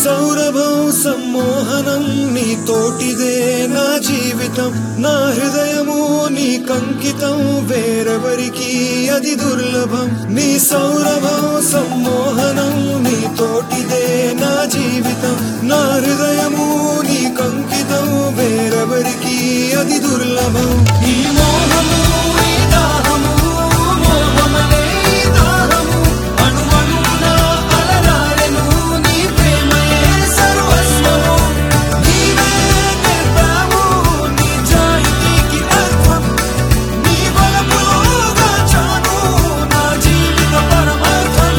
సౌరభం సమ్మోహనం నీ తోటిదే నా జీవితం నా హృదయము నీ కంకితం వేరెవరికి అది దుర్లభం నీ సౌరభం సమ్మోహనం నీ తోటిదే నా జీవితం నా హృదయము నీ కంకితం వేరెవరికి అది దుర్లభం ఈ మోహము ఈ దాహము మోహమనే ఈ దాహము అణువణువున అలరారెను నీ ప్రేమయే సర్వస్వము నీవే నేర్పావు నీ జాయితీకి అర్థం నీ బలముగా చాను నా జీవిత పరమార్థం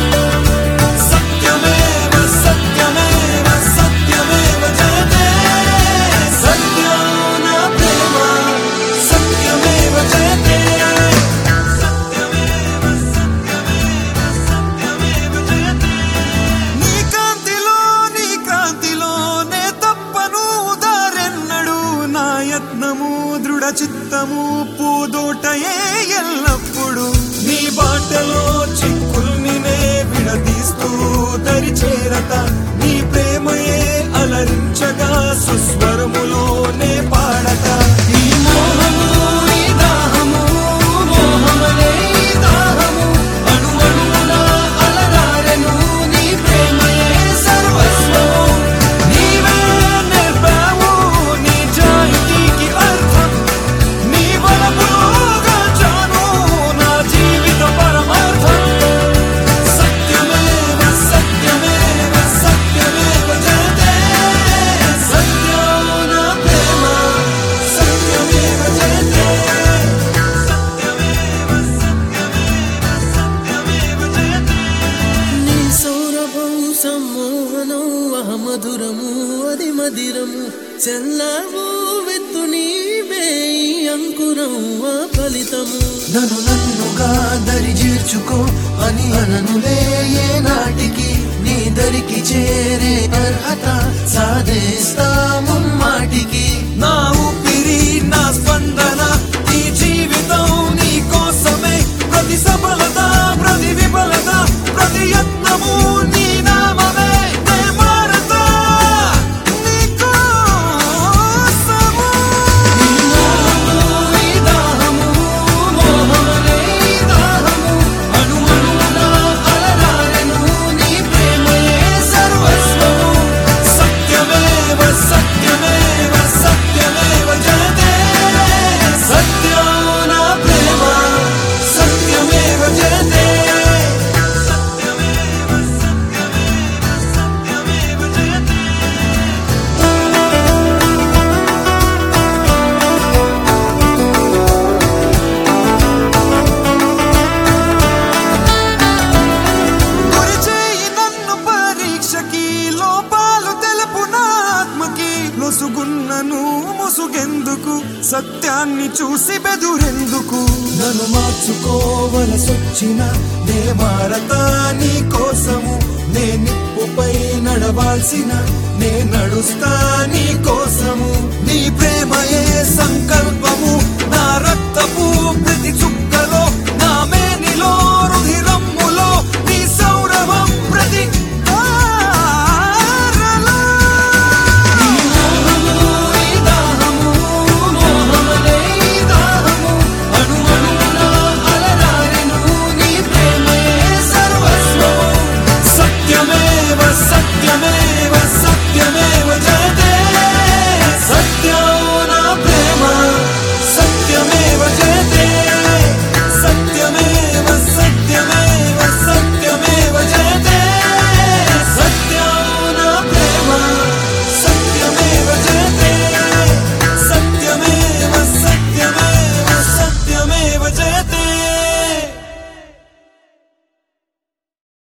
సత్యమేవ సత్యమేవ సత్యమేవ జయతే సత్యం నా ప్రేమ సత్యమేవ జయతే సత్యమేవ సత్యమేవ సత్యమేవ జయతే నీ కాంతిలో నీ క్రాంతిలోనే తప్పను దారెన్నడు నా యత్నము దృఢ చిత్తము పూదోటయే ఎల్లప్పుడు నీ బాటలో చిక్కుల్ని నే విడదీస్తూ దరి చేరత నీ ప్రేమయే అలరించగా సుస్వరములోనే పాడత ఈ మోహము ఈ దాహము మోహమనే ఈ దాహము అణువణువున అలరారెను నీ ప్రేమయే సర్వస్వము నీవే నేర్పావు నీ జాయితీకి అర్థం నీ బలముగా చాను నా జీవిత పరమార్థం సత్యమేవ సత్యమేవ సత్యమేవ జయతే సత్యం నా ప్రేమ సత్యమేవ జయతే సత్యమేవ సత్యమేవ సత్యమేవ జయతే నీ సౌరభం సమ్మోహనం మధురము అది మదిరము చెల్లవు విత్తు నీవే ఈ అంకురం ఆ ఫలితము నన్ను నన్నుగా దరి చేర్చుకో అని అననులే ఏ నాటికి నీ దరికి చేరే అర్హత సాధిస్తాము మాటికి నా ఊపిరి నా స్పందన ఈ జీవితం నీ కోసమే ప్రతి సఫలత ప్రతి విఫలత ప్రతి యత్నము నీ నామమే నే మారతా నీ కోసము ఈ మోహము ఈ దాహము మోహమనే ఈ దాహము అణువణువున అలరారెను నీ ప్రేమయే సర్వస్వము సత్యమేవ సత్యమేవ సత్యమేవ జయతే సత్యం నా ప్రేమ సత్యమేవ జయతే సత్యమేవ సత్యమేవ సత్యమేవ జయతే గురిచేయి నన్ను పరీక్షకి లోపాలు తెలుపు నా ఆత్మకి లొసుగున్నను ముసుగెందుకు సత్యాన్ని చూసి బెదురెందుకు నన్ను మార్చుకోవలసొచ్చిన నే మారతా నీ కోసము నే నిప్పుపై నడవాల్సిన నే నడుస్తా నీ కోసము నీ ప్రేమ